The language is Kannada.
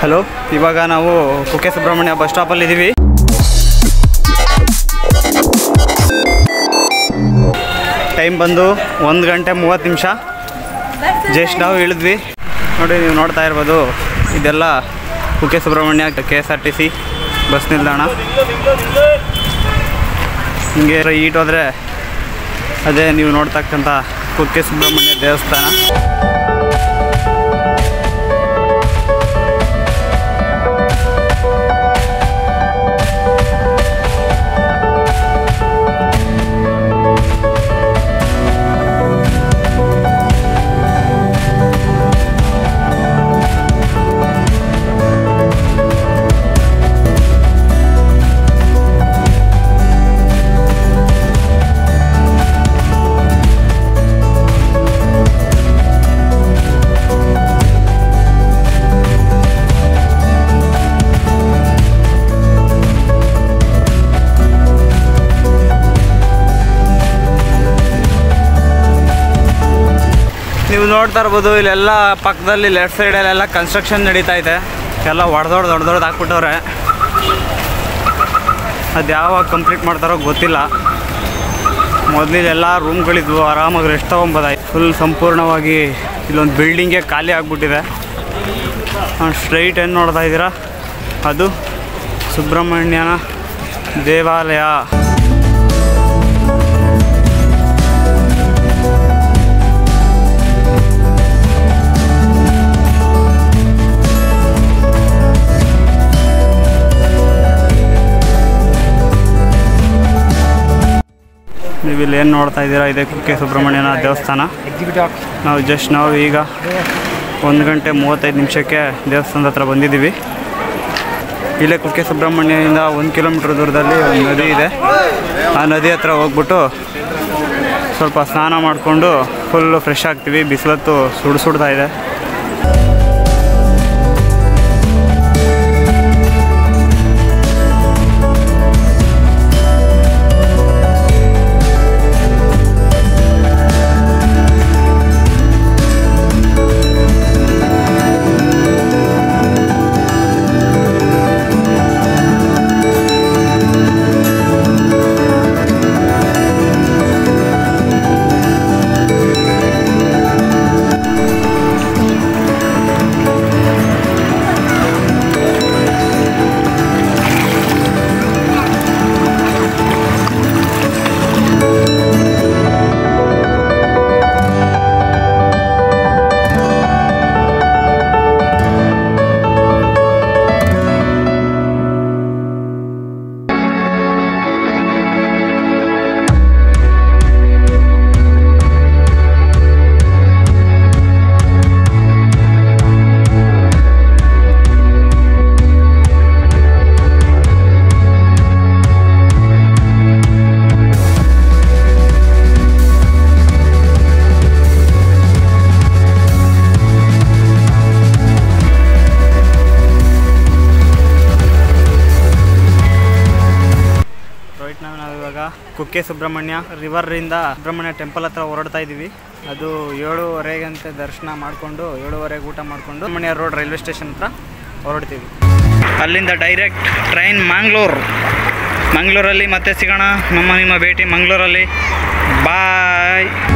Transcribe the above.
ಹಲೋ ಇವಾಗ ನಾವು ಕುಕ್ಕೆ ಸುಬ್ರಹ್ಮಣ್ಯ ಬಸ್ ಸ್ಟಾಪಲ್ಲಿ ಇದ್ದೀವಿ ಟೈಮ್ ಬಂದು ಒಂದು ಗಂಟೆ ಮೂವತ್ತು ನಿಮಿಷ ಜಸ್ಟ್ ನಾವು ಇಳಿದ್ವಿ ನೋಡಿ ನೀವು ನೋಡ್ತಾ ಇರ್ಬೋದು ಇದೆಲ್ಲ Kukke Subrahmanya K S R T C bus ನಿಲ್ದಾಣ ಹಿಂಗೆ ಈಟ್ ಹೋದರೆ ಅದೇ ನೀವು ನೋಡ್ತಕ್ಕಂಥ ಕುಕ್ಕೆ ಸುಬ್ರಹ್ಮಣ್ಯ ದೇವಸ್ಥಾನ ನೀವು ನೋಡ್ತಾ ಇರ್ಬೋದು ಇಲ್ಲೆಲ್ಲ ಪಕ್ಕದಲ್ಲಿ ಲೆಫ್ಟ್ ಸೈಡಲ್ಲೆಲ್ಲ ಕನ್ಸ್ಟ್ರಕ್ಷನ್ ನಡೀತಾ ಇದೆ ಎಲ್ಲ ಒಡೆದೊಡ್ದು ದೊಡ್ಡ ದೊಡ್ಡದು ಹಾಕ್ಬಿಟ್ಟವ್ರೆ ಅದು ಯಾವಾಗ ಕಂಪ್ಲೀಟ್ ಮಾಡ್ತಾರೋ ಗೊತ್ತಿಲ್ಲ ಮೊದಲಿದೆಲ್ಲ ರೂಮ್ಗಳಿದ್ವು ಆರಾಮಾಗಿ ರೆಸ್ಟ್ ತೊಗೊಬೋದಾಯ್ತು ಫುಲ್ ಸಂಪೂರ್ಣವಾಗಿ ಇಲ್ಲೊಂದು ಬಿಲ್ಡಿಂಗೇ ಖಾಲಿ ಆಗಿಬಿಟ್ಟಿದೆ ಸ್ಟ್ರೈಟ್ ಏನು ನೋಡ್ತಾ ಇದ್ದೀರಾ ಅದು ಸುಬ್ರಹ್ಮಣ್ಯನ ದೇವಾಲಯ ನೀವು ಇಲ್ಲಿ ಏನು ನೋಡ್ತಾ ಇದ್ದೀರಾ ಇದೆ ಕುಕ್ಕೆ ಸುಬ್ರಹ್ಮಣ್ಯನ ದೇವಸ್ಥಾನ ನಾವು ಜಸ್ಟ್ ನಾವು ಈಗ ಒಂದು ಗಂಟೆ ಮೂವತ್ತೈದು ನಿಮಿಷಕ್ಕೆ ದೇವಸ್ಥಾನದ ಹತ್ರ ಬಂದಿದ್ದೀವಿ ಇಲ್ಲೇ ಕುಕ್ಕೆ ಸುಬ್ರಹ್ಮಣ್ಯದಿಂದ ಒಂದು ಕಿಲೋಮೀಟ್ರ್ ದೂರದಲ್ಲಿ ಒಂದು ನದಿ ಇದೆ ಆ ನದಿ ಹತ್ರ ಹೋಗ್ಬಿಟ್ಟು ಸ್ವಲ್ಪ ಸ್ನಾನ ಮಾಡಿಕೊಂಡು ಫುಲ್ಲು ಫ್ರೆಶ್ ಆಗ್ತೀವಿ ಬಿಸಿಲತ್ತು ಸುಡು ಸುಡ್ತಾ ಇದೆ ರೈಟ್ ನಾವು ನಾವಿವಾಗ ಕುಕ್ಕೆ ಸುಬ್ರಹ್ಮಣ್ಯ ರಿವರಿಂದ ಸುಬ್ರಹ್ಮಣ್ಯ ಟೆಂಪಲ್ ಹತ್ರ ಹೊರಡ್ತಾ ಇದ್ದೀವಿ ಅದು ಏಳುವರೆಗಂತೆ ದರ್ಶನ ಮಾಡಿಕೊಂಡು ಏಳುವರೆಗೆ ಊಟ ಮಾಡಿಕೊಂಡು ಸುಬ್ರಹ್ಮಣ್ಯ ರೋಡ್ ರೈಲ್ವೆ ಸ್ಟೇಷನ್ ಹತ್ರ ಹೊರಡ್ತೀವಿ ಅಲ್ಲಿಂದ ಡೈರೆಕ್ಟ್ ಟ್ರೈನ್ ಮ್ಯಾಂಗ್ಳೂರ್ ಮಂಗಳೂರಲ್ಲಿ ಮತ್ತೆ ಸಿಗೋಣ ನಮ್ಮ ನಿಮ್ಮ ಭೇಟಿ ಮಂಗಳೂರಲ್ಲಿ ಬಾಯ್